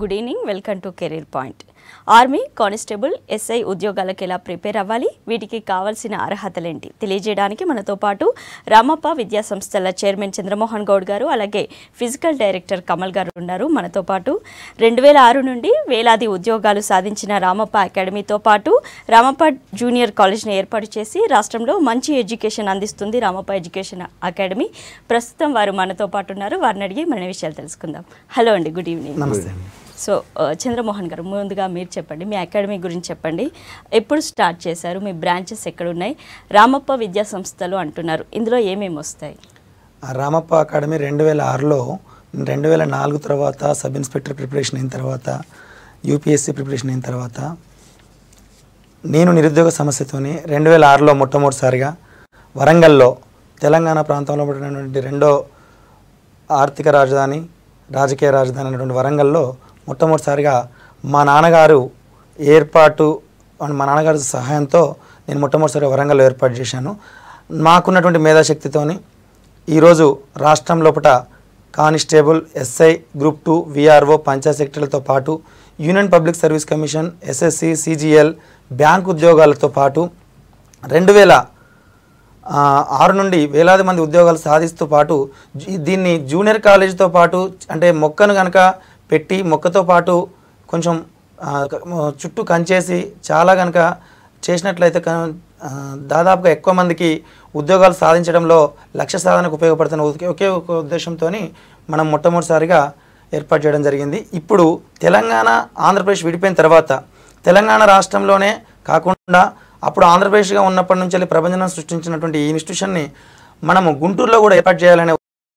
Good evening welcome to career point army constable SI ఉద్యోగాలకు ఎలా prepare అవ్వాలి వీటికి కావాల్సిన అర్హతలేంటి తెలియజేయడానికి మనతో పాటు రామప్ప విద్యా సంస్థల చైర్మన్ చంద్రమోహన్ గౌడ్ గారు అలాగే ఫిజికల్ డైరెక్టర్ కమల్ గారు ఉన్నారు మనతో పాటు రెండు వేల ఆరు నుండి వేలాది ఉద్యోగాలు సాధించిన రామప్ప అకాడమీతో పాటు రామప్ప జూనియర్ కాలేజ్ని ఏర్పాటు చేసి రాష్ట్రంలో మంచి ఎడ్యుకేషన్ అందిస్తుంది రామప్ప ఎడ్యుకేషన్ అకాడమీ ప్రస్తుతం వారు మనతో పాటు ఉన్నారు వారిని అడిగి మన విషయాలు తెలుసుకుందాం హలో అండి గుడ్ ఈవినింగ్ నమస్తే అండి సో ఆ, చంద్రమోహన్ గారు ముందుగా మీరు చెప్పండి మీ అకాడమీ గురించి చెప్పండి ఎప్పుడు స్టార్ట్ చేశారు మీ బ్రాంచెస్ ఎక్కడ ఉన్నాయి రామప్ప విద్యా సంస్థలు అంటున్నారు ఇందులో ఏమేమి వస్తాయి ఆ రామప్ప అకాడమీ రెండు వేల ఆరులో రెండు వేల నాలుగు తర్వాత సబ్ ఇన్స్పెక్టర్ ప్రిపరేషన్ అయిన తర్వాత యూపీఎస్సీ ప్రిపరేషన్ అయిన తర్వాత నేను నిరుద్యోగ సమస్యతోని రెండు వేల ఆరులో మొట్టమొదటిసారిగా వరంగల్లో తెలంగాణ ప్రాంతంలో ఉన్నటువంటి రెండో ఆర్థిక రాజధాని రాజకీయ రాజధాని అనేటువంటి వరంగల్లో మొట్టమొదటిసారిగా మా నాన్నగారు ఏర్పాటు అండ్ మా నాన్నగారి సహాయంతో నేను మొట్టమొదటిసారి వరంగల్లో ఏర్పాటు చేశాను మాకున్నటువంటి మేధాశక్తితోని ఈరోజు రాష్ట్రం లోపల constable SI group two VRO panchayat సెక్రటరీలతో పాటు union public service commission SSC CGL bank ఉద్యోగాలతో పాటు రెండు వేల ఆ, ఆరు నుండి వేలాది మంది ఉద్యోగాలు సాధిస్తూ పాటు జీ- దీన్ని జూనియర్ కాలేజీతో పాటు అంటే మొక్కను కనుక పెట్టి మొక్కతో పాటు కొంచెం ఆ, క- మ- చుట్టూ కంచేసి చాలా కనుక చేసినట్లయితే క- ఆ, దాదాపుగా ఎక్కువ మందికి ఉద్యోగాలు సాధించడంలో లక్ష్య సాధనకు ఉపయోగపడుతున్న ఒకే ఒకే ఒక ఉద్దేశంతో మనం మొట్టమొదటిసారిగా ఏర్పాటు చేయడం జరిగింది ఇప్పుడు తెలంగాణ ఆంధ్రప్రదేశ్ విడిపోయిన తర్వాత తెలంగాణ రాష్ట్రంలోనే కాకుండా అప్పుడు ఆంధ్రప్రదేశ్గా ఉన్నప్పటి నుంచి వెళ్ళి ప్రభంజనం సృష్టించినటువంటి ఈ ఇన్స్టిట్యూషన్ని మనము గుంటూరులో కూడా ఏర్పాటు చేయాలనే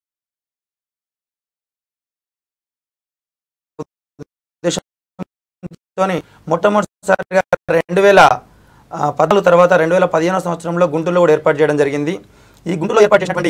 ఉద్దేశంతోని మొట్టమొదటిసారిగా రెండు వేల పద్నాలుగు తర్వాత రెండు వేల పదిహేనో సంవత్సరంలో గుంటూరులో కూడా ఏర్పాటు చేయడం జరిగింది ఈ గుంటూరులో ఏర్పాటు చేసినటువంటి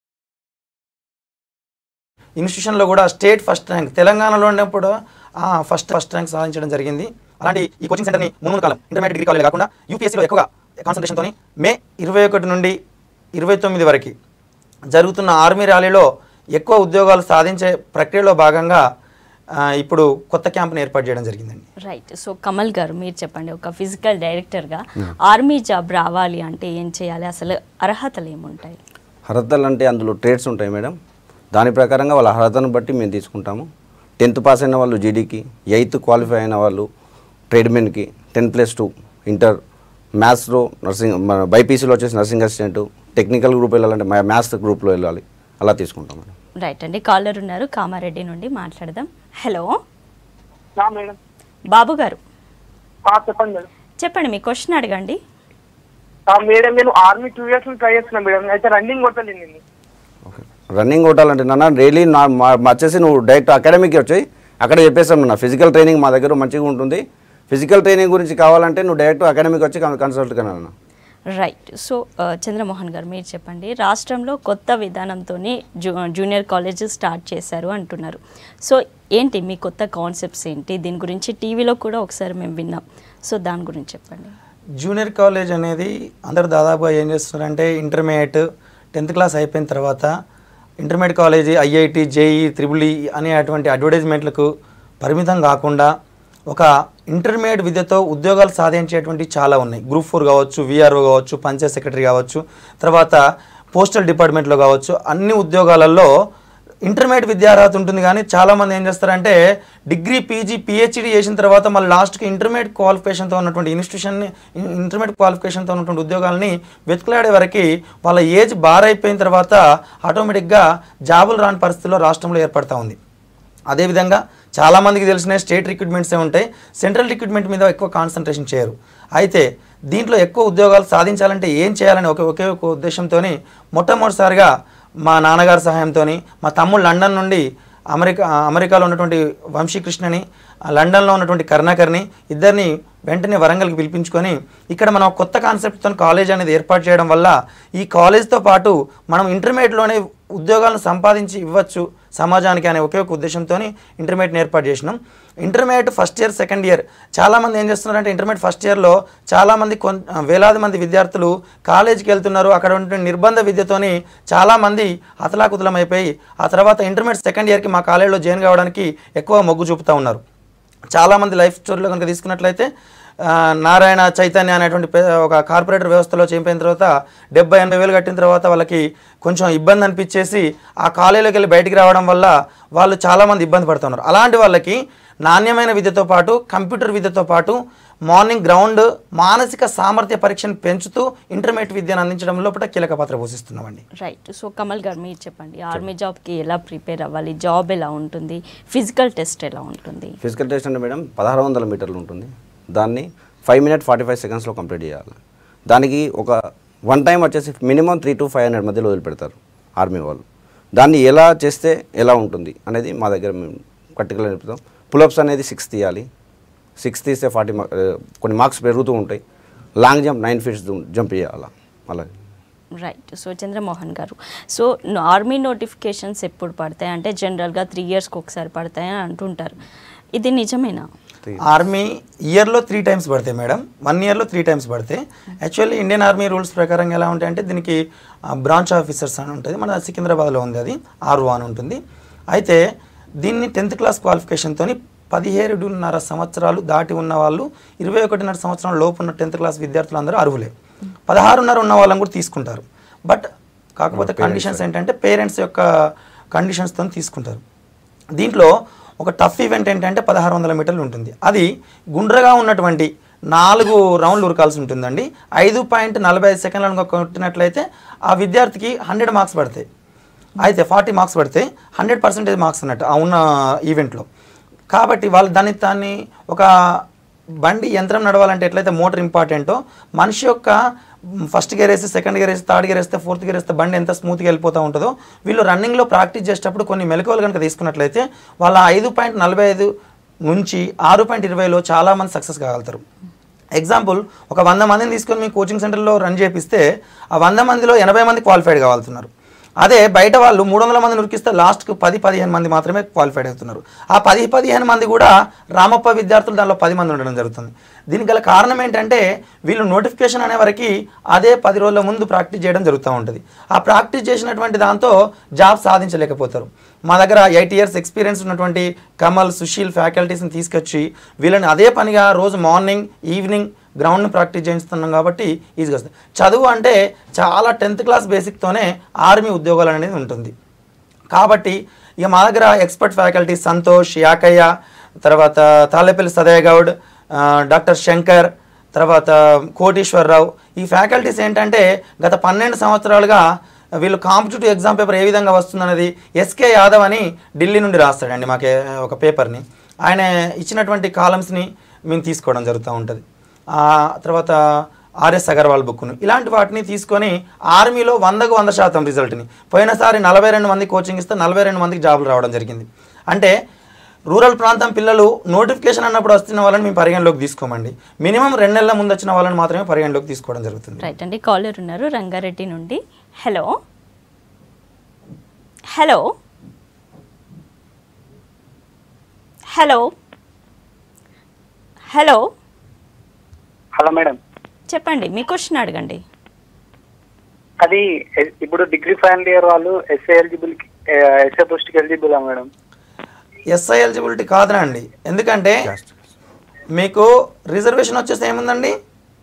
ఇన్స్టిట్యూషన్లో కూడా స్టేట్ ఫస్ట్ ర్యాంక్ తెలంగాణలో ఉన్నప్పుడు ఫస్ట్ ఫస్ట్ ర్యాంక్ సాధించడం జరిగింది అలాంటి ఈ కోచింగ్ సెంటర్ని మునుమును కాలం ఇంటర్మీడియట్ డిగ్రీ కాలేజ్ కాకుండా యూపీఎస్సీలో ఎక్కువగా కాన్సన్ట్రేషన్తో మే ఇరవై ఒకటి నుండి ఇరవై తొమ్మిది వరకు జరుగుతున్న ఆర్మీ ర్యాలీలో ఎక్కువ ఉద్యోగాలు సాధించే ప్రక్రియలో భాగంగా ఆ, ఇప్పుడు కొత్త క్యాంప్ని ఏర్పాటు చేయడం జరిగిందండి రైట్ సో కమల్ గారు మీరు చెప్పండి ఒక ఫిజికల్ డైరెక్టర్గా ఆర్మీ జాబ్ రావాలి అంటే ఏం చేయాలి అసలు అర్హతలు ఏముంటాయి అర్హతలు అంటే అందులో ట్రేడ్స్ ఉంటాయి మేడం దాని ప్రకారంగా వాళ్ళ అర్హతను బట్టి మేము తీసుకుంటాము టెన్త్ పాస్ అయిన వాళ్ళు జీడీకి ఎయిత్ క్వాలిఫై అయిన వాళ్ళు ట్రేడ్మెన్కి టెన్ ప్లస్ టూ ఇంటర్ మ్యాథ్స్లో నర్సింగ్ మన బైపీసీలో వచ్చేసి నర్సింగ్ అసిస్టెంట్ టెక్నికల్ గ్రూప్ వెళ్ళాలంటే మ్యాథ్స్ గ్రూప్లో వెళ్ళాలి అలా తీసుకుంటాం మేడం రైట్ అండి కాలర్ ఉన్నారు కామారెడ్డి నుండి మాట్లాడదాం హలో నా మేడం బాబు గారు ఆ, చెప్పండి మేడం చెప్పండి మీ క్వశ్చన్ అడగండి ఆ, మేడం నేను ఆర్మీ టూ ఇయర్స్ నుంచి ట్రై చేస్తున్నా మేడం అయితే రన్నింగ్ కొట్టలేదు నేను ఓకే రన్నింగ్ కొట్టాలంటే నాన్న డైలీ నా మా- మా వచ్చేసి నువ్వు డైరెక్ట్ అకాడమీకి వచ్చాయి అక్కడ చెప్పేస్తాం నా ఫిజికల్ ట్రైనింగ్ మా దగ్గర మంచిగా ఉంటుంది ఫిజికల్ ట్రైనింగ్ గురించి కావాలంటే నువ్వు డైరెక్ట్ అకాడమీకి వచ్చి కన్సల్ట్ కన్నా రైట్ సో ఆ, చంద్రమోహన్ గారు మీరు చెప్పండి రాష్ట్రంలో కొత్త విధానంతో జూ జూనియర్ కాలేజ్ స్టార్ట్ చేశారు అంటున్నారు సో ఏంటి మీ కొత్త కాన్సెప్ట్స్ ఏంటి దీని గురించి టీవీలో కూడా ఒకసారి మేము విన్నాం సో దాని గురించి చెప్పండి జూనియర్ కాలేజ్ అనేది అందరు దాదాపుగా ఏం చేస్తున్నారంటే ఇంటర్మీడియట్ టెన్త్ క్లాస్ అయిపోయిన తర్వాత intermediate college IIT JEE triple E అనే అటువంటి అడ్వర్టైజ్మెంట్లకు పరిమితం కాకుండా ఒక ఇంటర్మీడియట్ విద్యతో ఉద్యోగాలు సాధించేటువంటి చాలా ఉన్నాయి గ్రూప్ ఫోర్ కావచ్చు విఆర్ఓ కావచ్చు పంచాయత్ సెక్రటరీ కావచ్చు తర్వాత పోస్టల్ డిపార్ట్మెంట్లో కావచ్చు అన్ని ఉద్యోగాలలో ఇంటర్మీడియట్ విద్యార్హత ఉంటుంది కానీ చాలామంది ఏం చేస్తారంటే డిగ్రీ పీజీ పిహెచ్డి చేసిన తర్వాత మళ్ళీ లాస్ట్కి ఇంటర్మీడియట్ క్వాలిఫికేషన్తో ఉన్నటువంటి ఇన్స్టిట్యూషన్ని ఇంటర్మీడియట్ క్వాలిఫికేషన్తో ఉన్నటువంటి ఉద్యోగాలని వెతుకులాడే వరకు వాళ్ళ ఏజ్ బార్ అయిపోయిన తర్వాత ఆటోమేటిక్గా జాబులు రాని పరిస్థితిలో రాష్ట్రంలో ఏర్పడతా ఉంది అదేవిధంగా చాలామందికి తెలిసిన స్టేట్ రిక్రూట్మెంట్సే ఉంటాయి సెంట్రల్ రిక్రూట్మెంట్ మీద ఎక్కువ కాన్సన్ట్రేషన్ చేయరు అయితే దీంట్లో ఎక్కువ ఉద్యోగాలు సాధించాలంటే ఏం చేయాలని ఒకే ఒకే ఒక ఉద్దేశంతో మొట్టమొదటిసారిగా మా నాన్నగారి సహాయంతో మా తమ్ముడు లండన్ నుండి అమెరికా అమెరికాలో ఉన్నటువంటి వంశీకృష్ణని ఆ లండన్లో ఉన్నటువంటి కరుణాకర్ని ఇద్దరిని వెంటనే వరంగల్కి పిలిపించుకొని ఇక్కడ మనం ఒక కొత్త కాన్సెప్ట్తో కాలేజ్ అనేది ఏర్పాటు చేయడం వల్ల ఈ కాలేజ్తో పాటు మనం ఇంటర్మీడియట్లోనే ఉద్యోగాలను సంపాదించి ఇవ్వచ్చు సమాజానికి అనే ఒకే ఒక ఉద్దేశంతో ఇంటర్మీడియట్ని ఏర్పాటు చేసినాం intermediate first year second year చాలామంది ఏం చేస్తున్నారంటే ఇంటర్మీడియట్ ఫస్ట్ ఇయర్లో చాలామంది కొన్ వేలాది మంది విద్యార్థులు కాలేజీకి వెళ్తున్నారు అక్కడ ఉండే నిర్బంధ విద్యతోని చాలామంది అతలాకుతలం అయిపోయి ఆ తర్వాత ఇంటర్మీడియట్ సెకండ్ ఇయర్కి మా కాలేజీలో జాయిన్ కావడానికి ఎక్కువ మొగ్గు చూపుతూ ఉన్నారు చాలామంది లైఫ్ స్టోరీలో కనుక తీసుకున్నట్లయితే ఆ, నారాయణ చైతన్య అనేటువంటి పే- ఒక కార్పొరేటర్ వ్యవస్థలో చేరిపోయిన తర్వాత డెబ్బై ఎనభై వేలు కట్టిన తర్వాత వాళ్ళకి కొంచెం ఇబ్బంది అనిపించేసి ఆ కాలేజీలోకి వెళ్ళి బయటికి రావడం వల్ల వాళ్ళు చాలామంది ఇబ్బంది పడుతున్నారు అలాంటి వాళ్ళకి నాణ్యమైన విద్యతో పాటు కంప్యూటర్ విద్యతో పాటు మార్నింగ్ గ్రౌండ్ మానసిక సామర్థ్య పరీక్షను పెంచుతూ ఇంటర్మీడియట్ విద్యను అందించడం లోపల కీలక పాత్ర పోషిస్తున్నామండి రైట్ సో కమల్ గారు మీరు చెప్పండి ఆర్మీ జాబ్కి ఎలా ప్రిపేర్ అవ్వాలి జాబ్ ఎలా ఉంటుంది ఫిజికల్ టెస్ట్ ఎలా ఉంటుంది ఫిజికల్ టెస్ట్ అంటే మేడం పదహారు వందల మీటర్లు ఉంటుంది దాన్ని ఫైవ్ మినిట్ ఫార్టీ ఫైవ్ సెకండ్స్లో కంప్లీట్ చేయాలి దానికి ఒక వన్ టైం వచ్చేసి minimum three to five hundred మధ్యలో వదిలిపెడతారు ఆర్మీ వాళ్ళు దాన్ని ఎలా చేస్తే ఎలా ఉంటుంది అనేది మా దగ్గర మేము పర్టికులర్ చెప్తాం పులప్స్ అనేది సిక్స్ తీయాలి సిక్స్ తీస్తే ఫార్టీ కొన్ని మార్క్స్ పెరుగుతూ ఉంటాయి long jump nine feets jump చేయాలి అలాగే రైట్ సో చంద్రమోహన్ గారు సో ఆర్మీ నోటిఫికేషన్స్ ఎప్పుడు పడతాయి అంటే జనరల్గా త్రీ ఇయర్స్కి ఒకసారి పడతాయి అని అంటుంటారు ఇది నిజమేనా ఆర్మీ ఇయర్లో త్రీ టైమ్స్ పడతాయి మేడం వన్ ఇయర్లో త్రీ టైమ్స్ పడతాయి యాక్చువల్లీ ఇండియన్ ఆర్మీ రూల్స్ ప్రకారం ఎలా ఉంటాయంటే దీనికి బ్రాంచ్ ఆఫీసర్స్ అని ఉంటుంది మన సికింద్రాబాద్లో ఉంది అది ఆర్ఓ అని ఉంటుంది అయితే దీన్ని టెన్త్ క్లాస్ క్వాలిఫికేషన్తో పదిహేడున్నర సంవత్సరాలు దాటి ఉన్న వాళ్ళు ఇరవై ఒకటిన్నర సంవత్సరం లోపు ఉన్న టెన్త్ క్లాస్ విద్యార్థులు అందరూ అర్హులే పదహారున్నర ఉన్న వాళ్ళని కూడా తీసుకుంటారు బట్ కాకపోతే కండిషన్స్ ఏంటంటే పేరెంట్స్ యొక్క కండిషన్స్తో తీసుకుంటారు దీంట్లో ఒక టఫ్ ఈవెంట్ ఏంటంటే పదహారు వందల మీటర్లు ఉంటుంది అది గుండ్రగా ఉన్నటువంటి నాలుగు రౌండ్లు ఉరకాల్సి ఉంటుందండి ఐదు పాయింట్ నలభై ఐదు సెకండ్లను కొట్టినట్లయితే ఆ విద్యార్థికి హండ్రెడ్ మార్క్స్ పడతాయి అయితే ఫార్టీ మార్క్స్ పడితే హండ్రెడ్ పర్సెంటేజ్ మార్క్స్ అన్నట్టు ఆ ఉన్న ఈవెంట్లో కాబట్టి వాళ్ళు దాన్ని దాన్ని ఒక బండి యంత్రం నడవాలంటే ఎట్లయితే మోటార్ ఇంపార్టెంటో మనిషి యొక్క ఫస్ట్ గేర్ వేసి సెకండ్ గేర్ వేసి థర్డ్ గేర్ వేస్తే ఫోర్త్ గేర్ వేస్తే బండి ఎంత స్మూత్గా వెళ్ళిపోతూ ఉంటుందో వీళ్ళు రన్నింగ్లో ప్రాక్టీస్ చేసేటప్పుడు కొన్ని మెలకువలు కనుక తీసుకున్నట్లయితే వాళ్ళ ఐదు పాయింట్ నలభై ఐదు నుంచి ఆరు పాయింట్ ఇరవైలో చాలామంది సక్సెస్ కాగలుగుతారు ఎగ్జాంపుల్ ఒక వంద మందిని తీసుకొని మీ కోచింగ్ సెంటర్లో రన్ చేపిస్తే ఆ వంద మందిలో ఎనభై మంది క్వాలిఫైడ్ కావాల్తున్నారు అదే బయట వాళ్ళు మూడు వందల మందిని ఉరికిస్తే లాస్ట్కు పది పదిహేను మంది మాత్రమే క్వాలిఫైడ్ అవుతున్నారు ఆ పది పదిహేను మంది కూడా రామప్ప విద్యార్థులు దానిలో పది మంది ఉండడం జరుగుతుంది దీనికి గల కారణం ఏంటంటే వీళ్ళు నోటిఫికేషన్ అనే వరకు అదే పది రోజుల ముందు ప్రాక్టీస్ చేయడం జరుగుతూ ఉంటుంది ఆ ప్రాక్టీస్ చేసినటువంటి దాంతో జాబ్ సాధించలేకపోతారు మా దగ్గర ఎయిట్ ఇయర్స్ ఎక్స్పీరియన్స్ ఉన్నటువంటి కమల్ సుశీల్ ఫ్యాకల్టీస్ని తీసుకొచ్చి వీళ్ళని అదే పనిగా రోజు మార్నింగ్ ఈవినింగ్ గ్రౌండ్ని ప్రాక్టీస్ చేయిస్తున్నాం కాబట్టి ఈజీగా వస్తుంది చదువు అంటే చాలా టెన్త్ క్లాస్ బేసిక్తోనే ఆర్మీ ఉద్యోగాలు అనేది ఉంటుంది కాబట్టి ఇక మా దగ్గర ఎక్స్పర్ట్ ఫ్యాకల్టీ సంతోష్ యాకయ్య తర్వాత తాళ్ళేపల్లి సదయ్య గౌడ్ ఆ, డాక్టర్ శంకర్ తర్వాత కోటీశ్వరరావు ఈ ఫ్యాకల్టీస్ ఏంటంటే గత పన్నెండు సంవత్సరాలుగా వీళ్ళు కాంపిటేటివ్ ఎగ్జామ్ పేపర్ ఏ విధంగా వస్తుందనేది ఎస్కే యాదవ్ అని ఢిల్లీ నుండి రాస్తాడండి మాకే ఒక పేపర్ని ఆయన ఇచ్చినటువంటి కాలమ్స్ని మేము తీసుకోవడం జరుగుతూ ఉంటుంది ఆ తర్వాత ఆర్ఎస్ అగర్వాల్ బుక్ను ఇలాంటి వాటిని తీసుకొని ఆర్మీలో వందకు వంద శాతం రిజల్ట్ని పోయినసారి నలభై రెండు మంది కోచింగ్ ఇస్తే నలభై రెండు మందికి జాబులు రావడం జరిగింది అంటే రూరల్ ప్రాంతం పిల్లలు నోటిఫికేషన్ అన్నప్పుడు వస్తున్న వాళ్ళని మేము పరిగణలోకి తీసుకోమండి మినిమం రెండు నెలల ముందు వచ్చిన వాళ్ళని మాత్రమే పరిగణలోకి తీసుకోవడం జరుగుతుంది రైట్ అండి కాలర్ ఉన్నారు రంగారెడ్డి నుండి hello hello hello hello hello madam చెప్పండి మీ క్వశ్చన్ అడగండి అది ఎ- ఇప్పుడు డిగ్రీ ఫైనల్ ఇయర్ వాళ్ళు ఎస్ఏ ఎలిజిబుల్ ఎస్ఏ పోస్ట్కి ఎలిజిబుల్ మేడం ఎస్ఐ ఎలిజిబిలిటీ కాదురా అండి ఎందుకంటే మీకు రిజర్వేషన్ వచ్చేసి ఏముందండి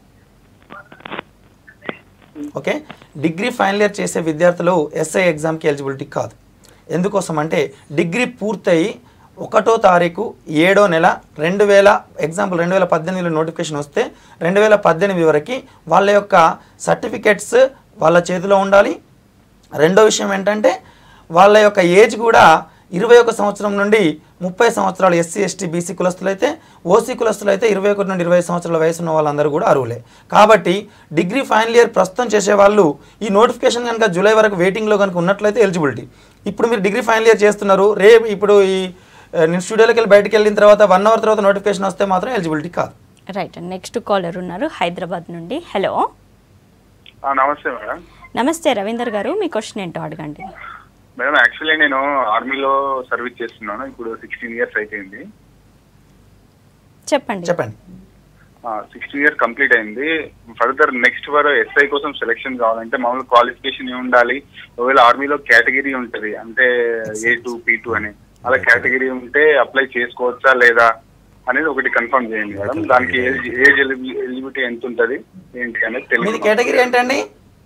ఓకే డిగ్రీ ఫైనల్ ఇయర్ చేసే విద్యార్థులు ఎస్ఐ ఎగ్జామ్కి ఎలిజిబిలిటీ కాదు ఎందుకోసం అంటే డిగ్రీ పూర్తయి ఒకటో తారీఖు ఏడో నెల రెండు వేల ఎగ్జాంపుల్ రెండు వేల పద్దెనిమిదిలో నోటిఫికేషన్ వస్తే రెండు వేల పద్దెనిమిది వరకు వాళ్ళ యొక్క సర్టిఫికెట్స్ వాళ్ళ చేతిలో ఉండాలి రెండో విషయం ఏంటంటే వాళ్ళ యొక్క ఏజ్ కూడా ఇరవై ఒక సంవత్సరం నుండి ముప్పై సంవత్సరాలు ఎస్సీ ఎస్టీ బీసీ కులస్తులు అయితే ఓసీ కులస్తులు అయితే ఇరవై ఒకటి నుండి ఇరవై సంవత్సరాల వయసు ఉన్న వాళ్ళందరూ కూడా అర్హులే కాబట్టి డిగ్రీ ఫైనల్ ఇయర్ ప్రస్తుతం చేసేవాళ్ళు ఈ నోటిఫికేషన్ కనుక జూలై వరకు వెయిటింగ్లో కనుక ఉన్నట్లయితే ఎలిజిబిలిటీ ఇప్పుడు మీరు డిగ్రీ ఫైనల్ ఇయర్ చేస్తున్నారు రేపు ఇప్పుడు ఈ ఆ, నేను స్టూడియోలోకి వెళ్ళి బయటకు వెళ్ళిన తర్వాత వన్ అవర్ తర్వాత నోటిఫికేషన్ వస్తే మాత్రం ఎలిజిబిలిటీ కాదు రైట్ అండి నెక్స్ట్ కాలర్ ఉన్నారు హైదరాబాద్ నుండి హలో నమస్తే మేడం నమస్తే రవీందర్ గారు మీ క్వశ్చన్ ఏంటో అడగండి మేడం యాక్చువల్లీ నేను ఆర్మీలో సర్వీస్ చేస్తున్నాను ఇప్పుడు సిక్స్టీన్ ఇయర్స్ అయిపోయింది చెప్పండి చెప్పండి సిక్స్టీన్ ఇయర్స్ కంప్లీట్ అయింది ఫర్దర్ నెక్స్ట్ వర్ ఎస్ఐ కోసం సెలెక్షన్ కావాలంటే మామూలు క్వాలిఫికేషన్ ఏమి ఉండాలి ఒకవేళ ఆర్మీలో కేటగిరీ ఉంటది అంటే ఏ టూ పీ టూ అని అలా కేటగిరీ ఉంటే అప్లై చేసుకోవచ్చా లేదా అనేది ఒకటి కన్ఫర్మ్ చేయండి మేడం దానికి ఏజ్ ఏజ్ ఎలిజిబిలిటీ ఎంత ఉంటుంది ఏంటి అనేది మీది తెలియదు కేటగిరీ ఏంటండి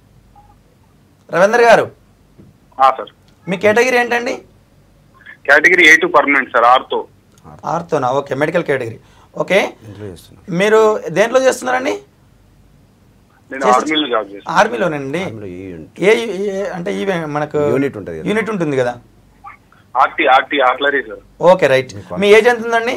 రవీందర్ గారు సార్ మీ కేటగిరీ ఏంటండి category A two permanent sir ఆర్తో ఆర్తోనా ఓకే మెడికల్ కేటగిరీ ఓకే ఇంట్లో చేస్తున్నాం మీరు దేంట్లో చేస్తున్నారండి నేను చేసి- ఆర్మీలో జాబ్ చేస్తాను ఆర్మీలోనండి అందులో ఈ యూనిట్ ఏ ఏ- అంటే ఈ మనకు యూనిట్ ఉంటుంది కదా. యూనిట్ ఉంటుంది కదా RT RT artillery sir okay right మీ ఏజ్ ఎంత ఉందండి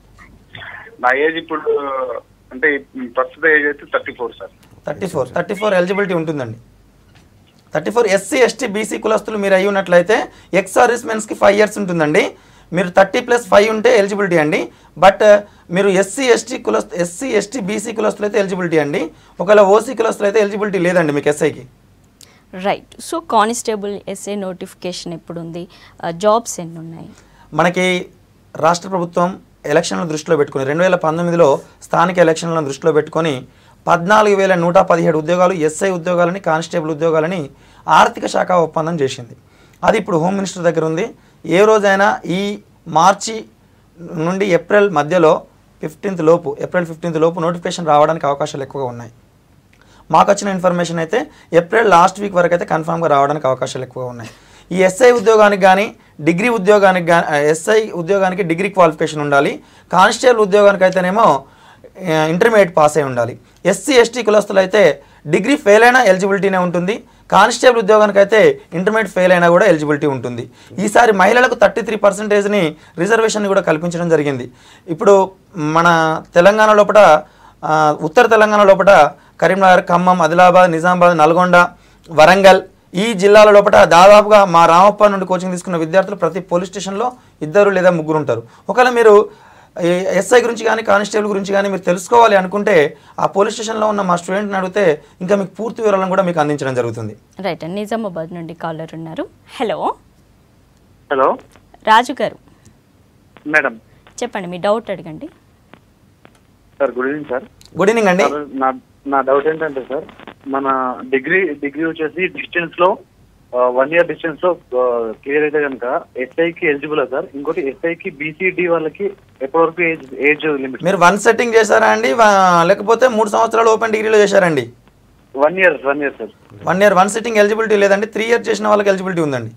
నా ఏజ్ ఇప్పుడు అంటే ప్రస్తుత ఏజ్ అయితే thirty four sir thirty four thirty four eligibility ఉంటుందండి thirty four SC ST BC కులస్తులు మీరు అయి ఉన్నట్లయితే ఎక్స్ సర్వీస్ మెన్స్కి ఫైవ్ ఇయర్స్ ఉంటుందండి మీరు థర్టీ ప్లస్ ఫైవ్ ఉంటే ఎలిజిబిలిటీ అండి బట్ మీరు ఎస్సీ ఎస్టీ కులస్తు ఎస్సీ ఎస్టీ బీసీ కులస్తులు అయితే ఎలిజిబిలిటీ అండి ఒకవేళ ఓసీ కులస్తులు అయితే ఎలిజిబిలిటీ లేదండి మీకు ఎస్ఐకి right so constable SA notification ఎప్పుడు ఉంది జాబ్స్ ఎన్ని ఉన్నాయి మనకి రాష్ట్ర ప్రభుత్వం ఎలక్షన్లను దృష్టిలో పెట్టుకుని రెండు వేల పంతొమ్మిదిలో స్థానిక ఎలక్షన్లను దృష్టిలో పెట్టుకొని పద్నాలుగు వేల నూట పదిహేడు ఉద్యోగాలు ఎస్ఐ ఉద్యోగాలని కానిస్టేబుల్ ఉద్యోగాలని ఆర్థిక శాఖ ఒప్పందం చేసింది అది ఇప్పుడు హోమ్ మినిస్టర్ దగ్గర ఉంది ఏ రోజైనా ఈ మార్చి నుండి ఏప్రిల్ మధ్యలో ఫిఫ్టీన్త్ లోపు ఏప్రిల్ ఫిఫ్టీన్త్ లోపు నోటిఫికేషన్ రావడానికి అవకాశాలు ఎక్కువగా ఉన్నాయి మాకు వచ్చిన ఇన్ఫర్మేషన్ అయితే ఏప్రిల్ లాస్ట్ వీక్ వరకు అయితే కన్ఫామ్గా రావడానికి అవకాశాలు ఎక్కువగా ఉన్నాయి ఈ ఎస్ఐ ఉద్యోగానికి కానీ డిగ్రీ ఉద్యోగానికి కానీ ఎస్ఐ ఉద్యోగానికి డిగ్రీ క్వాలిఫికేషన్ ఉండాలి కానిస్టేబుల్ ఉద్యోగానికి అయితేనేమో ఇంటర్మీడియట్ పాస్ అయి ఉండాలి ఎస్సీ ఎస్టీ కులస్తులు అయితే డిగ్రీ ఫెయిల్ అయినా ఎలిజిబిలిటీనే ఉంటుంది కానిస్టేబుల్ ఉద్యోగానికి అయితే ఇంటర్మీడియట్ ఫెయిల్ అయినా కూడా ఎలిజిబిలిటీ ఉంటుంది ఈసారి మహిళలకు థర్టీ త్రీ పర్సెంటేజ్ని రిజర్వేషన్ కూడా కల్పించడం జరిగింది ఇప్పుడు మన తెలంగాణ లోపల ఆ, ఉత్తర తెలంగాణ లోపల కరీంనగర్ ఖమ్మం ఆదిలాబాద్ నిజామాబాద్ నల్గొండ వరంగల్ ఈ జిల్లాల లోపల దాదాపుగా మా రామప్ప నుండి కోచింగ్ తీసుకున్న విద్యార్థులు ప్రతి పోలీస్ స్టేషన్లో ఇద్దరు లేదా ముగ్గురు ఉంటారు ఒకవేళ మీరు ఈ ఎస్ఐ గురించి కానీ కానిస్టేబుల్ గురించి కానీ మీరు తెలుసుకోవాలి అనుకుంటే ఆ పోలీస్ స్టేషన్లో ఉన్న మా స్టూడెంట్ని అడిగితే ఇంకా మీకు పూర్తి వివరాలను కూడా మీకు అందించడం జరుగుతుంది రైట్ అండి నిజామాబాద్ నుండి కాలర్ ఉన్నారు హలో హలో రాజు గారు మేడం చెప్పండి మీ డౌట్ అడగండి sir good evening sir good evening అండి సార్, నా నా డౌట్ ఏంటంటే సార్ మన డిగ్రీ డిగ్రీ వచ్చేసి డిస్టెన్స్ లో వన్ ఇయర్ డిస్టెన్స్ లో క్లియర్ అయితే కనుక ఎస్ఐకి ఎలిజిబుల్ సార్ ఇంకోటి ఎస్ఐకి బీసీడి వాళ్ళకి ఎప్పటి వరకు ఏజ్ ఏజ్ లిమిట్ మీరు వన్ సెట్టింగ్ చేశారా అండి వా- లేకపోతే మూడు సంవత్సరాలు ఓపెన్ డిగ్రీలో చేశారండి one year one year sir one year వన్ సిట్టింగ్ ఎలిజిబిలిటీ లేదండి త్రీ ఇయర్ చేసిన వాళ్ళకి ఎలిజిబిలిటీ ఉందండి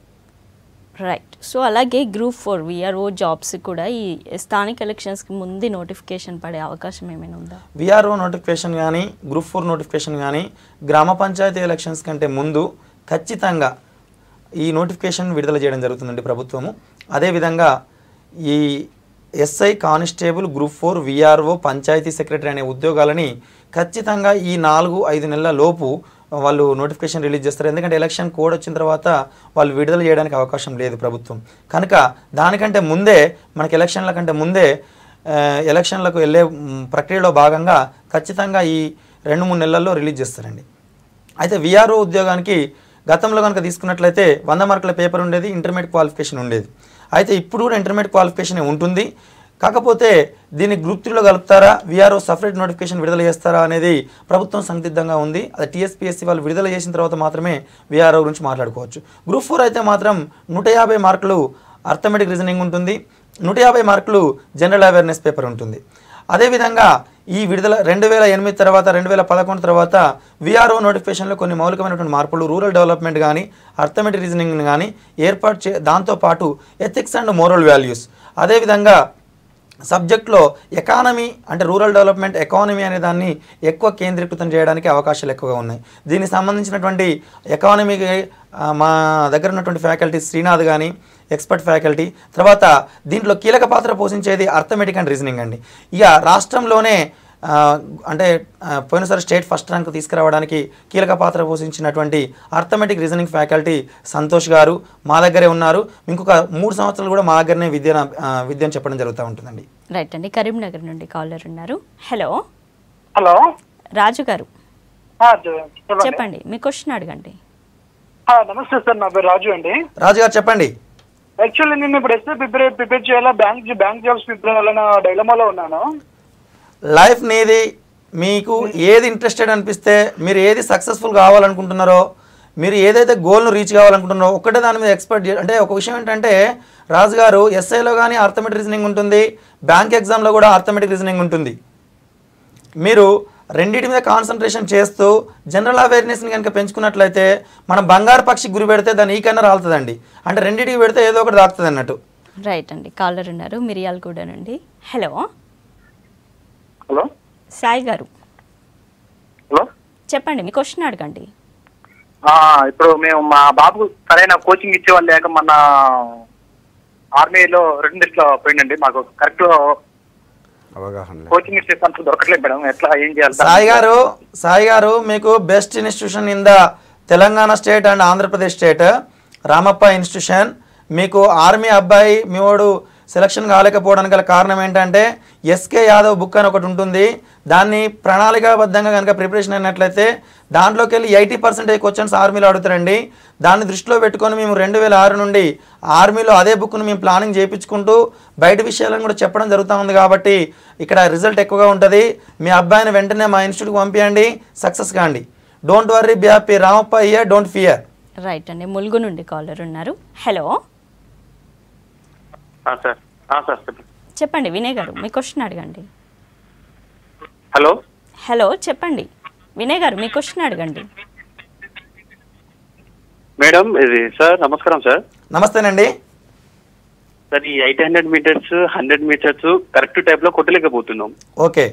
రైట్ సో అలాగే గ్రూప్ ఫోర్ విఆర్ఓ జాబ్స్ కూడా ఈ స్థానిక ఎలక్షన్స్కి ముందు నోటిఫికేషన్ పడే అవకాశం ఏమైనా ఉందా విఆర్ఓ నోటిఫికేషన్ కానీ గ్రూప్ ఫోర్ నోటిఫికేషన్ కానీ గ్రామ పంచాయతీ ఎలక్షన్స్ కంటే ముందు ఖచ్చితంగా ఈ నోటిఫికేషన్ విడుదల చేయడం జరుగుతుందండి ప్రభుత్వము అదేవిధంగా ఈ SI constable group four VRO panchayati secretary అనే ఉద్యోగాలని ఖచ్చితంగా ఈ నాలుగు ఐదు నెలల లోపు వాళ్ళు నోటిఫికేషన్ రిలీజ్ చేస్తారు ఎందుకంటే ఎలక్షన్ కోడ్ వచ్చిన తర్వాత వాళ్ళు విడుదల చేయడానికి అవకాశం లేదు ప్రభుత్వం కనుక దానికంటే ముందే మనకి ఎలక్షన్ల కంటే ముందే ఆ, ఎలక్షన్లకు వెళ్ళే మ్, ప్రక్రియలో భాగంగా ఖచ్చితంగా ఈ రెండు మూడు నెలల్లో రిలీజ్ చేస్తారండి అయితే విఆర్ఓ ఉద్యోగానికి గతంలో కనుక తీసుకున్నట్లయితే వంద మార్కుల పేపర్ ఉండేది ఇంటర్మీడియట్ క్వాలిఫికేషన్ ఉండేది అయితే ఇప్పుడు కూడా ఇంటర్మీడియట్ క్వాలిఫికేషన్ ఉంటుంది కాకపోతే దీన్ని గ్రూప్ త్రీలో కలుపుతారా విఆర్ఓ సపరేట్ నోటిఫికేషన్ విడుదల చేస్తారా అనేది ప్రభుత్వం సందిగ్ధంగా ఉంది అది టీఎస్పీఎస్సీ వాళ్ళు విడుదల చేసిన తర్వాత మాత్రమే విఆర్ఓ గురించి మాట్లాడుకోవచ్చు గ్రూప్ ఫోర్ అయితే మాత్రం నూట యాభై మార్కులు అర్థమెటిక్ రీజనింగ్ ఉంటుంది నూట యాభై మార్కులు జనరల్ అవేర్నెస్ పేపర్ ఉంటుంది అదేవిధంగా ఈ విడుదల రెండు వేల ఎనిమిది తర్వాత రెండు వేల పదకొండు తర్వాత విఆర్ఓ నోటిఫికేషన్లో కొన్ని మౌలికమైనటువంటి మార్పులు రూరల్ డెవలప్మెంట్ కానీ అర్థమెటిక్ రీజనింగ్ కానీ ఏర్పాటు చే దాంతోపాటు ఎథిక్స్ అండ్ మోరల్ వాల్యూస్ అదేవిధంగా సబ్జెక్ట్లో ఎకానమీ అంటే రూరల్ డెవలప్మెంట్ ఎకానమీ అనే దాన్ని ఎక్కువ కేంద్రీకృతం చేయడానికి అవకాశాలు ఎక్కువగా ఉన్నాయి దీనికి సంబంధించినటువంటి ఎకానమీకి ఆ, మా దగ్గర ఉన్నటువంటి ఫ్యాకల్టీ శ్రీనాథ్ కానీ ఎక్స్పర్ట్ ఫ్యాకల్టీ తర్వాత దీంట్లో కీలక పాత్ర పోషించేది అర్థమెటిక్ అండ్ రీజనింగ్ అండి ఇక రాష్ట్రంలోనే ఆ, అంటే ఆ, పోయినసారి స్టేట్ ఫస్ట్ ర్యాంక్ తీసుకురావడానికి కీలక పాత్ర పోషించినటువంటి arithmetic reasoning faculty Santosh garu మా దగ్గరే ఉన్నారు ఇంకొక మూడు సంవత్సరాలు కూడా మా దగ్గరనే విద్య విద్యను చెప్పడం జరుగుతూ ఉంటుందండి రైట్ అండి కరీంనగర్ నుండి కాలర్ ఉన్నారు హలో హలో రాజు గారు ఆ, చె- చెప్పండి చెప్పండి మీ క్వశ్చన్ అడగండి ఆ, నమస్తే సార్ నా పేరు రాజు అండి రాజు గారు చెప్పండి యాక్చువల్లీ నేను ఇప్పుడు ఎస్ఏ ప్రిపేర్ ప్రిపేర్ చేయాలా బ్యాంక్ బ్యాంక్ జాబ్స్ ప్రిపేర్ అవ్వాలన్న డైలమాలో ఉన్నాను లైఫ్ నీది మీకు ఏది ఇంట్రెస్టెడ్ అనిపిస్తే మీరు ఏది సక్సెస్ఫుల్ కావాలనుకుంటున్నారో మీరు ఏదైతే గోల్ను రీచ్ కావాలనుకుంటున్నారో ఒక్కటే దాని మీద ఎక్స్పర్ట్ అంటే ఒక విషయం ఏంటంటే రాజు గారు ఎస్ఐలో కానీ అర్థమెటిక్ రీజనింగ్ ఉంటుంది బ్యాంక్ ఎగ్జామ్లో కూడా అర్థమెటిక్ రీజనింగ్ ఉంటుంది మీరు రెండింటి మీద కాన్సన్ట్రేషన్ చేస్తూ జనరల్ అవేర్నెస్ని కనుక పెంచుకున్నట్లయితే మనం బంగారు పక్షికి గురి పెడితే దాన్ని ఈకన్నా రాలుతుందండి అంటే రెండింటికి పెడితే ఏదో ఒకటి దాకుతుంది అన్నట్టు రైట్ అండి కాలర్ ఉన్నారు మిరియాలగూడ నుండి హలో హలో సాయి గారు హలో చెప్పండి మీ క్వశ్చన్ అడగండి ఆ, ఇప్పుడు మేము మా బాబుకు సరైన కోచింగ్ ఇచ్చేవాళ్ళు లేక మన ఆర్మీలో రెండిట్లో పోయిందండి మాకు కరెక్ట్ అవగాహన లేదు. కోచింగ్ ఇచ్చే సంస్థ దొరకట్లేదు మేడం ఎట్లా ఏం చేయాలి సాయి గారు సాయి గారు మీకు best institution in the Telangana state and Andhra Pradesh state Ramappa institution మీకు ఆర్మీ అబ్బాయి మీ వాడు సెలక్షన్ కాలేకపోవడానికి గల కారణం ఏంటంటే ఎస్కే యాదవ్ బుక్ అని ఒకటి ఉంటుంది దాన్ని ప్రణాళికాబద్ధంగా కనుక ప్రిపరేషన్ అయినట్లయితే దాంట్లోకి వెళ్ళి ఎయిటీ పర్సెంటేజ్ క్వశ్చన్స్ ఆర్మీలో అడుగుతారండి దాన్ని దృష్టిలో పెట్టుకొని మేము రెండు వేల ఆరు నుండి ఆర్మీలో అదే బుక్ను మేము ప్లానింగ్ చేయించుకుంటూ బయట విషయాలను కూడా చెప్పడం జరుగుతూ ఉంది కాబట్టి ఇక్కడ రిజల్ట్ ఎక్కువగా ఉంటుంది మీ అబ్బాయిని వెంటనే మా ఇన్స్టిట్యూట్కి పంపించండి సక్సెస్ కాండి don't worry be happy Ramappa year don't fear right అండి ములుగు నుండి కాలర్ ఉన్నారు హలో సార్ సార్ చెప్పండి చెప్పండి వినయ్ గారు మీ క్వశ్చన్ అడగండి హలో హలో చెప్పండి వినయ్ గారు మీ క్వశ్చన్ అడగండి మేడం ఇది సార్ నమస్కారం సార్ నమస్తేనండి సార్ ఈ eight hundred meters hundred meters correct time లో కొట్టలేకపోతున్నాం ఓకే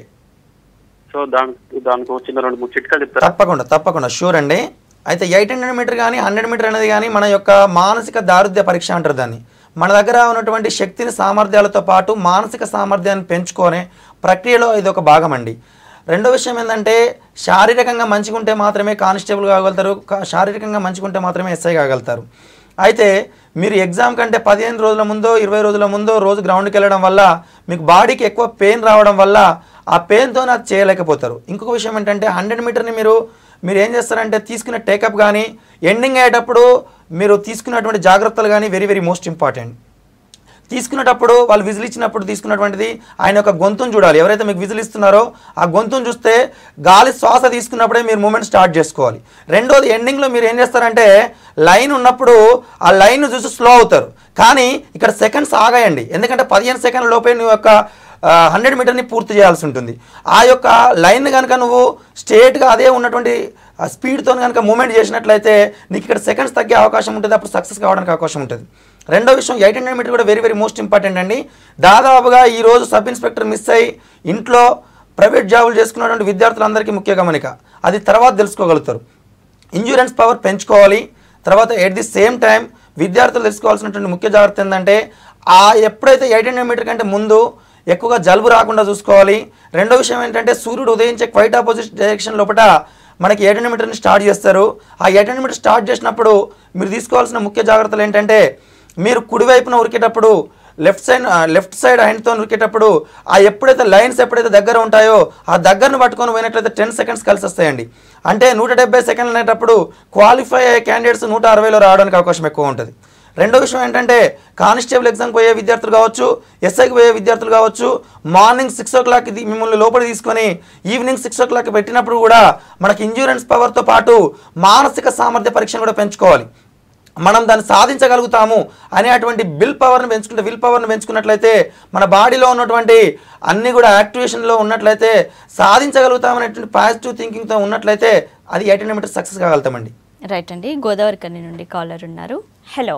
సో దానికి దానికి వచ్చిన రెండు మూడు చిట్కాలు చెప్తారా తప్పకుండా తప్పకుండా షూర్ అండి అయితే ఎయిట్ హండ్రెడ్ మీటర్ కానీ హండ్రెడ్ మీటర్ అనేది కానీ మన యొక్క మానసిక దారుద్య పరీక్ష అంటారు దాన్ని మన దగ్గర ఉన్నటువంటి శక్తిని సామర్థ్యాలతో పాటు మానసిక సామర్థ్యాన్ని పెంచుకునే ప్రక్రియలో ఇది ఒక భాగం అండి రెండో విషయం ఏంటంటే శారీరకంగా మంచిగా ఉంటే మాత్రమే కానిస్టేబుల్ కాగలుగుతారు కా- శారీరకంగా మంచిగా ఉంటే మాత్రమే ఎస్ఐ కాగలుగుతారు అయితే మీరు ఎగ్జామ్ కంటే పదిహేను రోజుల ముందో ఇరవై రోజుల ముందో రోజు గ్రౌండ్కి వెళ్ళడం వల్ల మీకు బాడీకి ఎక్కువ పెయిన్ రావడం వల్ల ఆ పెయిన్తో అది చేయలేకపోతారు ఇంకొక విషయం ఏంటంటే హండ్రెడ్ మీటర్ని మీరు మీరు ఏం చేస్తారంటే తీసుకునే టేకప్ కానీ ఎండింగ్ అయ్యేటప్పుడు మీరు తీసుకున్నటువంటి జాగ్రత్తలు కానీ వెరీ వెరీ మోస్ట్ ఇంపార్టెంట్ తీసుకునేటప్పుడు వాళ్ళు విజిల్ ఇచ్చినప్పుడు తీసుకున్నటువంటిది ఆయన యొక్క గొంతును చూడాలి ఎవరైతే మీకు విజిల్ ఇస్తున్నారో ఆ గొంతును చూస్తే గాలి శ్వాస తీసుకున్నప్పుడే మీరు మూమెంట్ స్టార్ట్ చేసుకోవాలి రెండోది ఎండింగ్లో మీరు ఏం చేస్తారంటే లైన్ ఉన్నప్పుడు ఆ లైన్ చూసి స్లో అవుతారు కానీ ఇక్కడ సెకండ్స్ ఆగాయండి ఎందుకంటే పదిహేను సెకండ్ల లోపే నువ్వు యొక్క హండ్రెడ్ మీటర్ని పూర్తి చేయాల్సి ఉంటుంది ఆ యొక్క లైన్ కనుక నువ్వు స్ట్రేట్గా అదే ఉన్నటువంటి స్పీడ్తో కనుక మూమెంట్ చేసినట్లయితే నీకు ఇక్కడ సెకండ్స్ తగ్గే అవకాశం ఉంటుంది అప్పుడు సక్సెస్ కావడానికి అవకాశం ఉంటుంది రెండో విషయం ఎయిట్ హండ్రెడ్ మీటర్ కూడా వెరీ వెరీ మోస్ట్ ఇంపార్టెంట్ అండి దాదాపుగా ఈ రోజు సబ్ ఇన్స్పెక్టర్ మిస్ అయ్యి ఇంట్లో ప్రైవేట్ జాబులు చేసుకున్నటువంటి విద్యార్థులందరికీ ముఖ్య గమనిక అది తర్వాత తెలుసుకోగలుగుతారు ఇన్సూరెన్స్ పవర్ పెంచుకోవాలి తర్వాత ఎట్ ది సేమ్ టైం విద్యార్థులు తెలుసుకోవాల్సినటువంటి ముఖ్య జాగ్రత్త ఏంటంటే ఆ ఎప్పుడైతే ఎయిట్ హండ్రెడ్ మీటర్ కంటే ముందు ఎక్కువగా జలుబు రాకుండా చూసుకోవాలి రెండో విషయం ఏంటంటే సూర్యుడు ఉదయించే క్వైట్ ఆపోజిట్ డైరెక్షన్ లోపల మనకి ఎయిట్ హండ్రెడ్ మీటర్ని స్టార్ట్ చేస్తారు ఆ ఎయిట్ హండ్రెడ్ మీటర్ స్టార్ట్ చేసినప్పుడు మీరు తీసుకోవాల్సిన ముఖ్య జాగ్రత్తలు ఏంటంటే మీరు కుడివైపున ఉరికేటప్పుడు లెఫ్ట్ సైడ్ లెఫ్ట్ సైడ్ హ్యాండ్తో ఉరికేటప్పుడు ఆ ఎప్పుడైతే లైన్స్ ఎప్పుడైతే దగ్గర ఉంటాయో ఆ దగ్గరను పట్టుకొని పోయినట్లయితే టెన్ సెకండ్స్ కలిసి వస్తాయండి అంటే నూట డెబ్బై సెకండ్లు అనేటప్పుడు క్వాలిఫై అయ్యే క్యాండిడేట్స్ నూట అరవైలో రావడానికి అవకాశం ఎక్కువ ఉంటుంది రెండో విషయం ఏంటంటే కానిస్టేబుల్ ఎగ్జామ్కి పోయే విద్యార్థులు కావచ్చు ఎస్ఐకి పోయే విద్యార్థులు కావచ్చు మార్నింగ్ సిక్స్ ఓ క్లాక్ మిమ్మల్ని లోపల తీసుకొని ఈవినింగ్ సిక్స్ ఓ క్లాక్ పెట్టినప్పుడు కూడా మనకి ఇన్సూరెన్స్ పవర్తో పాటు మానసిక సామర్థ్య పరీక్షను కూడా పెంచుకోవాలి మనం దాన్ని సాధించగలుగుతాము అనేటువంటి బిల్ పవర్ని పెంచుకుంటే విల్ పవర్ని పెంచుకున్నట్లయితే మన బాడీలో ఉన్నటువంటి అన్నీ కూడా యాక్టివేషన్లో ఉన్నట్లయితే సాధించగలుగుతాం అనేటువంటి పాజిటివ్ థింకింగ్తో ఉన్నట్లయితే అది ఎయిట్ హండ్రెడ్ మీటర్స్ సక్సెస్ కాగలుగుతామండి రైట్ అండి గోదావరి కన్ని నుండి కాలర్ ఉన్నారు హలో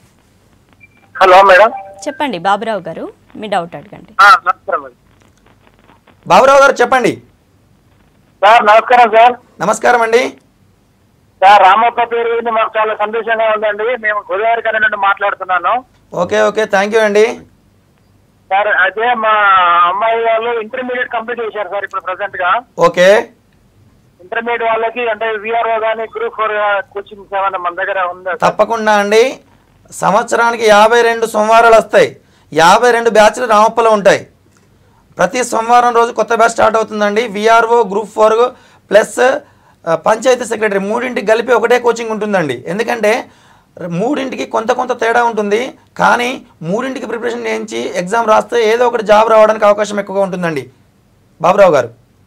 హలో మేడం చెప్పండి బాబురావు గారు మీ డౌట్ అడగండి నమస్కారం మేడం బాబురావు గారు చెప్పండి సార్ నమస్కారం సార్ నమస్కారం అండి సార్ రామప్ప పేరు విని మాకు చాలా సంతోషంగా ఉందండి మేము గోదావరి కన్నా నుండి మాట్లాడుతున్నాను ఓకే ఓకే థ్యాంక్ యూ అండి సార్ అదే మా అమ్మాయి వాళ్ళు ఇంటర్మీడియట్ కంప్లీట్ చేశారు సార్ ఇప్పుడు ప్రెసెంట్ గా ఓకే ఇంటర్మీడియట్ వాళ్ళకి అంటే విఆర్ఓ కానీ గ్రూప్ ఫోర్ కోచింగ్ ఏమైనా మన దగ్గర ఉందా సార్? తప్పకుండా అండి సంవత్సరానికి యాభై రెండు సోమవారాలు వస్తాయి యాభై రెండు బ్యాచ్లు రామప్పలో ఉంటాయి ప్రతి సోమవారం రోజు కొత్త బ్యాచ్ స్టార్ట్ అవుతుందండి విఆర్ఓ గ్రూప్ ఫోర్ ప్లస్ ఆ, పంచాయతీ సెక్రటరీ మూడింటికి కలిపి ఒకటే కోచింగ్ ఉంటుందండి ఎందుకంటే మూడింటికి కొంత కొంత తేడా ఉంటుంది కానీ మూడింటికి ప్రిపరేషన్ చేయించి ఎగ్జామ్ రాస్తే ఏదో ఒకటి జాబ్ రావడానికి అవకాశం ఎక్కువగా ఉంటుందండి బాబురావు గారు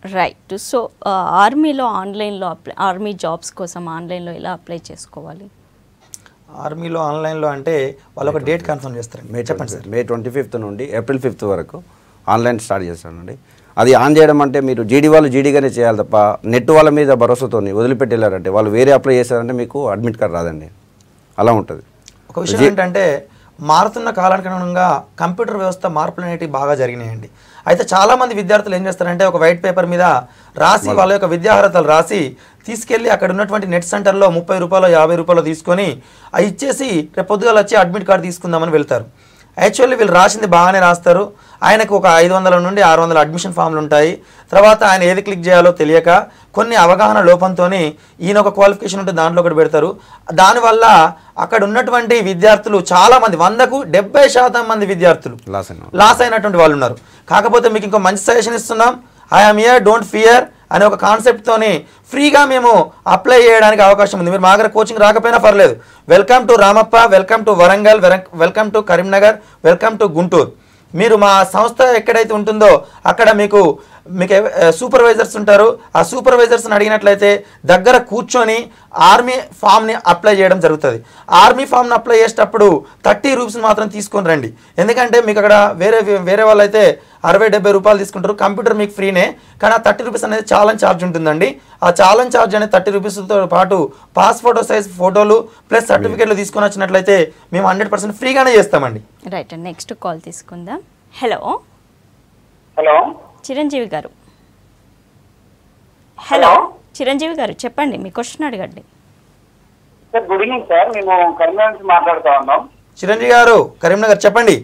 రైట్ సో ఆర్మీలో ఆన్లైన్లో అప్లై ఆర్మీ జాబ్స్ కోసం ఆన్లైన్లో ఎలా అప్లై చేసుకోవాలి ఆర్మీలో ఆన్లైన్లో అంటే వాళ్ళు ఒక డేట్ కన్ఫర్మ్ చేస్తారండి మే చెప్పండి సార్ మే ట్వంటీ ఫిఫ్త్ నుండి ఏప్రిల్ ఫిఫ్త్ వరకు ఆన్లైన్ స్టార్ట్ చేస్తానండి అది ఆన్ చేయడం అంటే మీరు జీడీ వాళ్ళు జీడీగానే చేయాలి తప్ప నెట్ వాళ్ళ మీద భరోసాతో వదిలిపెట్టి వెళ్ళారంటే వాళ్ళు వేరే అప్లై చేశారంటే మీకు అడ్మిట్ కార్డ్ రాదండి అలా ఉంటుంది ఒక విషయం ఏంటంటే మారుతున్న కాలానికి అనుగుణంగా కంప్యూటర్ వ్యవస్థ మార్పులు అనేవి బాగా జరిగినాయండి అయితే చాలా మంది విద్యార్థులు ఏం చేస్తారంటే ఒక వైట్ పేపర్ మీద రాసి వాళ్ళ యొక్క విద్యార్హతలు రాసి తీసుకెళ్ళి అక్కడ ఉన్నటువంటి నెట్ సెంటర్లో ముప్పై రూపాయలు యాభై రూపాయలు తీసుకొని అవి ఇచ్చేసి రేపు పొద్దుగాల వచ్చి అడ్మిట్ కార్డు తీసుకుందామని వెళ్తారు యాక్చువల్లీ వీళ్ళు రాసింది బాగానే రాస్తారు ఆయనకు ఒక ఐదు వందల నుండి ఆరు వందల అడ్మిషన్ ఫామ్లు ఉంటాయి తర్వాత ఆయన ఏది క్లిక్ చేయాలో తెలియక కొన్ని అవగాహన లోపంతో ఈయన ఒక క్వాలిఫికేషన్ ఉంటే దాంట్లో ఒకటి పెడతారు దానివల్ల అక్కడ ఉన్నటువంటి విద్యార్థులు చాలా మంది వందకు డెబ్బై శాతం మంది విద్యార్థులు లాస్ అయిన లాస్ అయినటువంటి వాళ్ళు ఉన్నారు కాకపోతే మీకు ఇంకో మంచి సజెషన్ ఇస్తున్నాం ఐఎమ్ ఇయర్ డోంట్ ఫియర్ అనే ఒక కాన్సెప్ట్తోని ఫ్రీగా మేము అప్లై చేయడానికి అవకాశం ఉంది మీరు మా దగ్గర కోచింగ్ రాకపోయినా పర్లేదు welcome to Ramappa welcome to Warangal welcome to Karimnagar welcome to Guntur మీరు మా సంస్థ ఎక్కడైతే ఉంటుందో అక్కడ మీకు మీకు సూపర్వైజర్స్ ఉంటారు ఆ సూపర్వైజర్స్ని అడిగినట్లయితే దగ్గర కూర్చొని ఆర్మీ ఫామ్ని అప్లై చేయడం జరుగుతుంది ఆర్మీ ఫామ్ని అప్లై చేసేటప్పుడు థర్టీ రూపీస్ మాత్రం తీసుకొని రండి ఎందుకంటే మీకు అక్కడ వేరే వేరే వాళ్ళు అయితే అరవై డెబ్బై రూపాయలు తీసుకుంటారు కంప్యూటర్ మీకు ఫ్రీనే కానీ ఆ థర్టీ రూపీస్ అనేది ఛాలెంజ్ ఛార్జ్ ఉంటుందండి ఆ ఛాలెంజ్ ఛార్జ్ అనేది థర్టీ రూపీస్తో పాటు పాస్ ఫోటో సైజ్ ఫోటోలు ప్లస్ సర్టిఫికేట్లు తీసుకొని వచ్చినట్లయితే మేము హండ్రెడ్ పర్సెంట్ ఫ్రీగానే చేస్తామండి రైట్ అండి నెక్స్ట్ కాల్ తీసుకుందాం hello hello Chiranjeevi garu hello Chiranjeevi garu చెప్పండి మీ క్వశ్చన్ అడగండి సార్ గుడ్ ఈవినింగ్ సార్ మేము కరీంనగర్ నుంచి మాట్లాడుతా ఉన్నాం చిరంజీవి గారు కరీంనగర్ చెప్పండి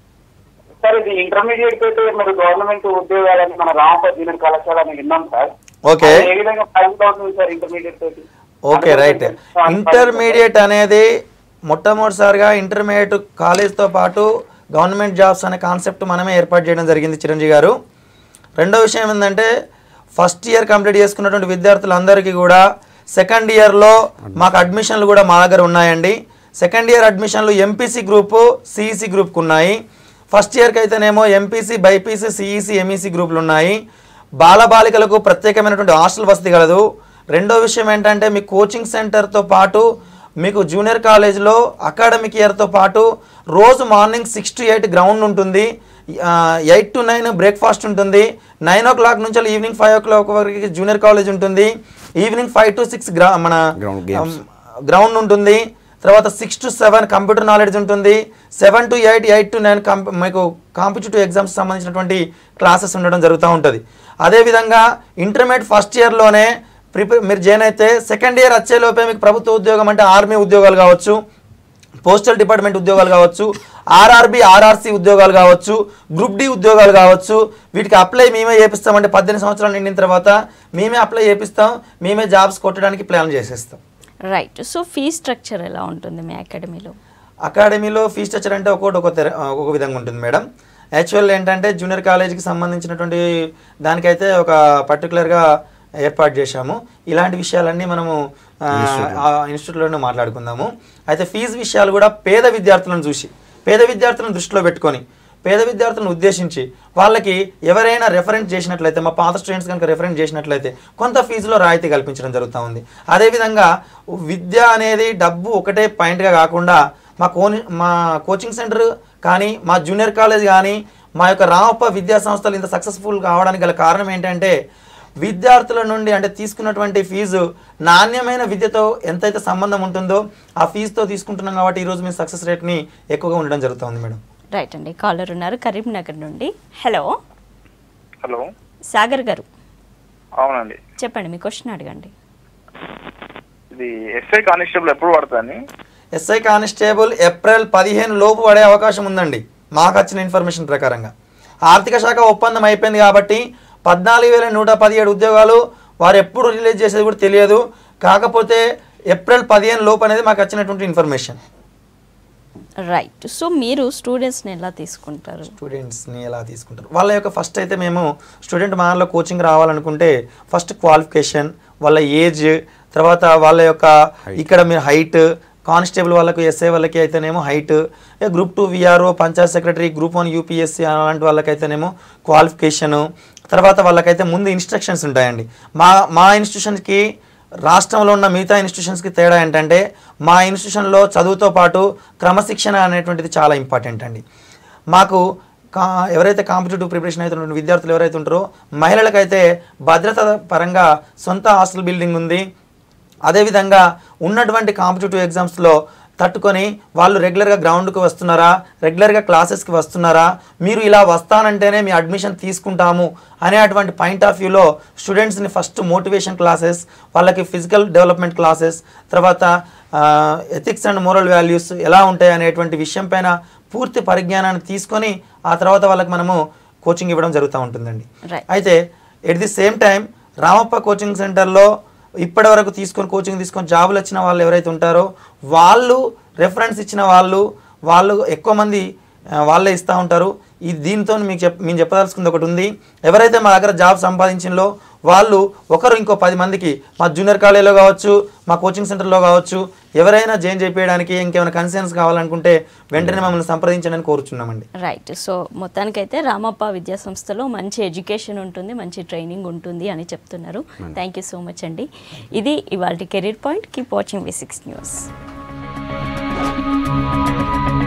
సార్ ఇది ఇంటర్మీడియట్ అయితే మరి గవర్నమెంట్ ఉద్యోగాలని మన రామప జూనియర్ కళాశాల అని విన్నాం సార్ ఓకే అది ఏ విధంగా ఫైల్ అవుతుంది సార్ ఇంటర్మీడియట్ తోటి ఓకే రైట్ ఇంటర్మీడియట్ అనేది మొట్టమొదటిసారిగా ఇంటర్మీడియట్ కాలేజ్తో పాటు గవర్నమెంట్ జాబ్స్ అనే కాన్సెప్ట్ మనమే ఏర్పాటు చేయడం జరిగింది చిరంజీవి గారు రెండో విషయం ఏంటంటే ఫస్ట్ ఇయర్ కంప్లీట్ చేసుకున్నటువంటి విద్యార్థులందరికీ కూడా సెకండ్ ఇయర్లో మాకు అడ్మిషన్లు కూడా మా దగ్గర ఉన్నాయండి సెకండ్ ఇయర్ అడ్మిషన్లు ఎంపీసీ గ్రూపు సిఈసి గ్రూప్కి ఉన్నాయి ఫస్ట్ ఇయర్కి అయితేనేమో ఎంపీసీ బైపీసీ సిఈసి ఎంఈసి గ్రూపులు ఉన్నాయి బాలబాలికలకు ప్రత్యేకమైనటువంటి హాస్టల్ వసతి కలదు రెండో విషయం ఏంటంటే మీ కోచింగ్ సెంటర్తో పాటు మీకు జూనియర్ కాలేజ్లో అకాడమిక్ ఇయర్తో పాటు రోజు morning six to eight ground ఉంటుంది ఎయిట్ టు నైన్ బ్రేక్ఫాస్ట్ ఉంటుంది నైన్ ఓ క్లాక్ నుంచి ఈవినింగ్ ఫైవ్ ఓ క్లాక్ వరకు జూనియర్ కాలేజ్ ఉంటుంది ఈవినింగ్ ఫైవ్ టు సిక్స్ గ్రా మన Ground games. గ్రౌండ్ ఉంటుంది తర్వాత six to seven computer knowledge ఉంటుంది seven to eight eight to nine కంప్ మీకు కాంపిటేటివ్ ఎగ్జామ్స్ సంబంధించినటువంటి క్లాసెస్ ఉండడం జరుగుతూ ఉంటుంది అదేవిధంగా ఇంటర్మీడియట్ ఫస్ట్ ఇయర్లోనే ప్రిపేర్ మీరు జాయిన్ అయితే సెకండ్ ఇయర్ వచ్చేలోపే మీకు ప్రభుత్వ ఉద్యోగం అంటే ఆర్మీ ఉద్యోగాలు కావచ్చు పోస్టల్ డిపార్ట్మెంట్ ఉద్యోగాలు కావచ్చు ఆర్ఆర్బి ఆర్ఆర్సి ఉద్యోగాలు కావచ్చు గ్రూప్ డి ఉద్యోగాలు కావచ్చు వీటికి అప్లై మేమే చేపిస్తామంటే పద్దెనిమిది సంవత్సరాలు నిండిన తర్వాత మేమే అప్లై చేపిస్తాం మేమే జాబ్స్ కొట్టడానికి ప్లాన్ చేసేస్తాం రైట్ సో ఫీ స్ట్రక్చర్ ఎలా ఉంటుంది మీ అకాడమీలో అకాడమీలో ఫీ స్ట్రక్చర్ అంటే ఒక్కొక్కటి ఒక తెర- ఒక విధంగా ఉంటుంది మేడం యాక్చువల్ ఏంటంటే జూనియర్ కాలేజీకి సంబంధించినటువంటి దానికైతే ఒక పర్టికులర్గా ఏర్పాటు చేశాము ఇలాంటి విషయాలన్నీ మనము ఆ, ఆ ఇన్స్టిట్యూట్లోనే మాట్లాడుకుందాము అయితే ఫీజు విషయాలు కూడా పేద విద్యార్థులను చూసి పేద విద్యార్థులను దృష్టిలో పెట్టుకొని పేద విద్యార్థులను ఉద్దేశించి వాళ్ళకి ఎవరైనా రెఫరెన్స్ చేసినట్లయితే మా పాత స్టూడెంట్స్ కనుక రెఫరెన్స్ చేసినట్లయితే కొంత ఫీజులో రాయితీ కల్పించడం జరుగుతూ ఉంది అదేవిధంగా విద్య అనేది డబ్బు ఒకటే పాయింట్గా కాకుండా మా కోని మా కోచింగ్ సెంటర్ కానీ మా జూనియర్ కాలేజ్ కానీ మా యొక్క రామప్ప విద్యా సంస్థలు ఇంత సక్సెస్ఫుల్ కావడానికి గల కారణం ఏంటంటే విద్యార్థుల నుండి అంటే తీసుకున్నటువంటి ఫీజు నాణ్యమైన విద్యతో ఎంతైతే సంబంధం ఉంటుందో ఆ ఫీజుతో తీసుకుంటున్నాం కాబట్టి ఈరోజు మీ సక్సెస్ రేట్ని ఎక్కువగా ఉండడం జరుగుతుంది మేడం రైట్ అండి కాలర్ ఉన్నారు కరీంనగర్ నుండి హలో హలో సాగర్ గారు అవునండి చెప్పండి మీ క్వశ్చన్ అడగండి ఇది ఎస్ఐ కానిస్టేబుల్ ఎప్పుడు పడుతుంది ఎస్ఐ కానిస్టేబుల్ ఏప్రిల్ పదిహేను లోపు పడే అవకాశం ఉందండి మాకు వచ్చిన ఇన్ఫర్మేషన్ ప్రకారంగా ఆర్థిక శాఖ ఒప్పందం అయిపోయింది కాబట్టి పద్నాలుగు వేల నూట పదిహేడు ఉద్యోగాలు వారు ఎప్పుడు రిలీజ్ చేసేది కూడా తెలియదు కాకపోతే ఏప్రిల్ పదిహేను లోపు అనేది మాకు వచ్చినటువంటి ఇన్ఫర్మేషన్ రైట్ సో మీరు స్టూడెంట్స్ని ఎలా తీసుకుంటారు స్టూడెంట్స్ని ఎలా తీసుకుంటారు వాళ్ళ యొక్క ఫస్ట్ అయితే మేము స్టూడెంట్ మనలో కోచింగ్ రావాలనుకుంటే ఫస్ట్ క్వాలిఫికేషన్ వాళ్ళ ఏజ్ తర్వాత వాళ్ళ యొక్క ఇక్కడ మీరు హైట్ కానిస్టేబుల్ వాళ్ళకు ఎస్ఐ వాళ్ళకి అయితేనేమో height group two VRO panchayat secretary group one UPSC అలాంటి వాళ్ళకైతేనేమో క్వాలిఫికేషను తర్వాత వాళ్ళకైతే ముందు ఇన్స్ట్రక్షన్స్ ఉంటాయండి మా మా ఇన్స్టిట్యూషన్కి రాష్ట్రంలో ఉన్న మిగతా ఇన్స్టిట్యూషన్స్కి తేడా ఏంటంటే మా ఇన్స్టిట్యూషన్లో చదువుతో పాటు క్రమశిక్షణ అనేటువంటిది చాలా ఇంపార్టెంట్ అండి మాకు కా ఎవరైతే కాంపిటేటివ్ ప్రిపరేషన్ అవుతున్న విద్యార్థులు ఎవరైతే ఉంటారో మహిళలకైతే భద్రత పరంగా సొంత హాస్టల్ బిల్డింగ్ ఉంది అదేవిధంగా ఉన్నటువంటి కాంపిటేటివ్ ఎగ్జామ్స్లో తట్టుకొని వాళ్ళు రెగ్యులర్గా గ్రౌండ్కి వస్తున్నారా రెగ్యులర్గా క్లాసెస్కి వస్తున్నారా మీరు ఇలా వస్తానంటేనే మీ అడ్మిషన్ తీసుకుంటాము అనేటువంటి పాయింట్ ఆఫ్ వ్యూలో స్టూడెంట్స్ని ఫస్ట్ మోటివేషన్ క్లాసెస్ వాళ్ళకి ఫిజికల్ డెవలప్మెంట్ క్లాసెస్ తర్వాత ఎథిక్స్ అండ్ మోరల్ వాల్యూస్ ఎలా ఉంటాయి అనేటువంటి విషయం పైన పూర్తి పరిజ్ఞానాన్ని తీసుకొని ఆ తర్వాత వాళ్ళకి మనము కోచింగ్ ఇవ్వడం జరుగుతూ ఉంటుందండి Right. అయితే at the same time Ramappa coaching సెంటర్లో ఇప్పటి వరకు తీసుకొని కోచింగ్ తీసుకొని జాబులు వచ్చిన వాళ్ళు ఎవరైతే ఉంటారో వాళ్ళు రెఫరెన్స్ ఇచ్చిన వాళ్ళు వాళ్ళు ఎక్కువ మంది ఆ, వాళ్ళే ఇస్తూ ఉంటారు ఈ దీంతో మీకు చెప్ మేము చెప్పదలుచుకుంది ఒకటి ఉంది ఎవరైతే మా దగ్గర జాబ్ సంపాదించిందో వాళ్ళు ఒకరు ఇంకో పది మందికి మా జూనియర్ కాలేజీలో కావచ్చు మా కోచింగ్ సెంటర్లో కావచ్చు ఎవరైనా జాయిన్ చేయించడానికి ఇంకేమైనా కన్సర్న్స్ కావాలనుకుంటే వెంటనే మమ్మల్ని సంప్రదించండి అని కోరుచున్నామండి రైట్ సో మొత్తానికైతే రామప్ప విద్యా సంస్థలో మంచి ఎడ్యుకేషన్ ఉంటుంది మంచి ట్రైనింగ్ ఉంటుంది అని చెప్తున్నారు థ్యాంక్ యూ సో మచ్ అండి ఇది ఇవాళ career point keep watching V six news